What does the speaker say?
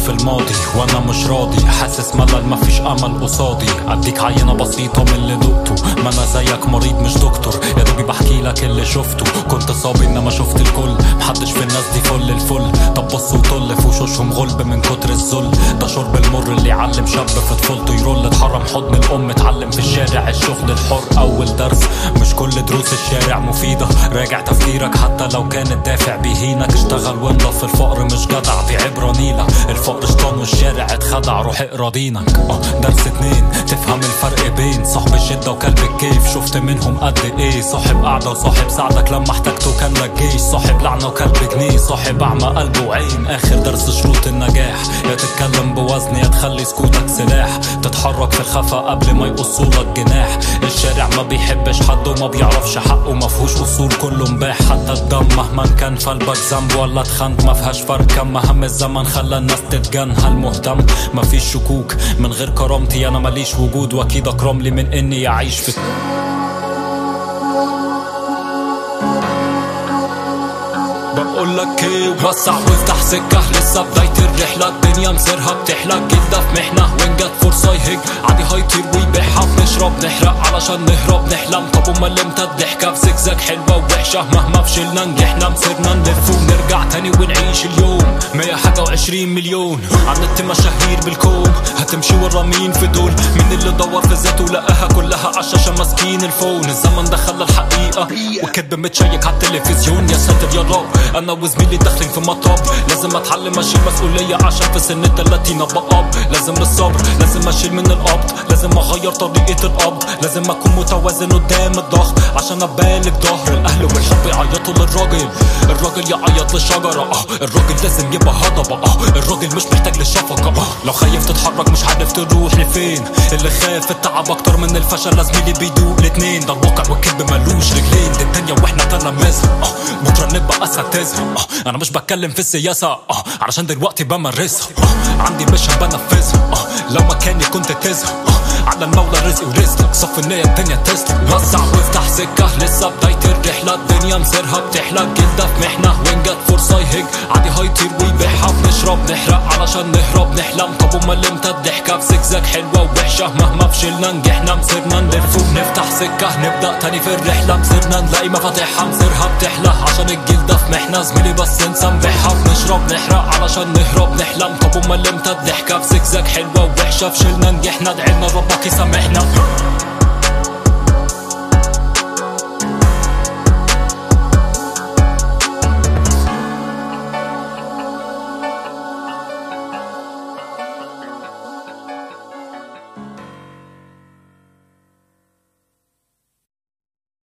في الماضي وانا مش راضي حاسس ملل مفيش امل قصادي اديك عينه بسيطه من اللي دقته ما انا زيك مريض مش دكتور يا دوبي بحكي لك اللي شفته كنت صابي انما شفت الكل محدش في الناس دي فل الفل طب بص وطل في وشوشهم غلب من كتر الذل ده شرب المر اللي يعلم شاب في طفولته يرول اتحرم حضن الام اتعلم في الشارع الشغل الحر اول درس مش كل دروس الشارع مفيده راجع تفكيرك حتى لو كان الدافع بيهينك اشتغل وانضف الفقر مش جدع دي عبره نيله الفقر شطان والشارع اتخدع روح اقرا دينك اه درس اتنين تفهم الفرق بين صاحب الشده وكلب الكيف شفت منهم قد ايه صاحب قعده وصاحب ساعدك لما احتجته كان لك جيش صاحب لعنه وكلب جنيه صاحب اعمى قلب وعين اخر درس شروط النجاح يا تتكلم بوزن يا تخلي سكوتك سلاح تتحرك في الخفا قبل ما يقصولك جناح الشارع ما بيحبش حد وما بيعرفش حقه ما فيهوش اصول كله مباح حتى الدم مهما كان في قلبك ذنب ولا اتخنت ما فيهاش فرق كم مهم الزمن خلى الناس تتجن هل مهتم ما فيش شكوك من غير كرامتي انا ماليش وجود واكيد اكرم لي من اني اعيش في بقول لك ايه وسع وافتح سكه لسه بدايه الرحله الدنيا مسيرها بتحلى جلده في محنه وين جت فرصه يهج عادي هيطير ويبيعها بنشرب نحرق علشان نهرب نحلم طب امال امتى الضحكه في زجزاج حلوه ووحشه مهما فشلنا نجحنا مسيرنا نلف ونرجع تاني ونعيش اليوم مية حاجه وعشرين مليون عن النت مشاهير بالكون هتمشي ورا مين في دول مين اللي دور في ذاته لقاها كلها عشاشة ماسكين الفون الزمن ده خلى الحقيقه والكذب متشيك على التلفزيون يا ساتر يا رب انا وزميلي داخلين في مطب لازم اتعلم اشيل مسؤوليه عشان في سن التلاتين ابقى اب لازم الصبر لازم اشيل من القبض لازم اغير طريقه القبض لازم اكون متوازن قدام الضغط عشان ابالغ ظهر الاهل والحب يعيطوا للراجل الراجل يعيط للشجره اه الراجل لازم يبقى هضبه اه الراجل مش محتاج للشفقه اه لو خايف تتحرك مش عارف تروح لفين اللي خاف التعب اكتر من الفشل لازميلي بيدوق الاتنين ده الواقع والكذب ملوش رجلين دي الدنيا واحنا تلامذها اه بكره نبقى اساتذه اه انا مش بتكلم في السياسه اه علشان دلوقتي بمارسها اه عندي ميشن بنفذها اه لو مكاني كنت تزهق اه على المولى رزقي ورزقك صف النية الدنيا تسلك وسع وافتح سكة لسه بداية الرحلة الدنيا مسيرها بتحلى جلدة في محنة وين جت فرصة يهج عادي هيطير ويبيعها بنشرب نحرق علشان نهرب نحلم طب امال امتى الضحكة في زجزاج حلوة ووحشة مهما فشلنا نجحنا مسيرنا نلف ونفتح سكة نبدأ تاني في الرحلة مسيرنا نلاقي مفاتيحها مسيرها بتحلى عشان الجلدة في محنة زميلي بس انسى نبيعها بنشرب نحرق علشان نهرب نحلم طب امال امتى الضحكة في زجزاج حلوة ووحشة فشلنا نجحنا دعينا ربك يسامحنا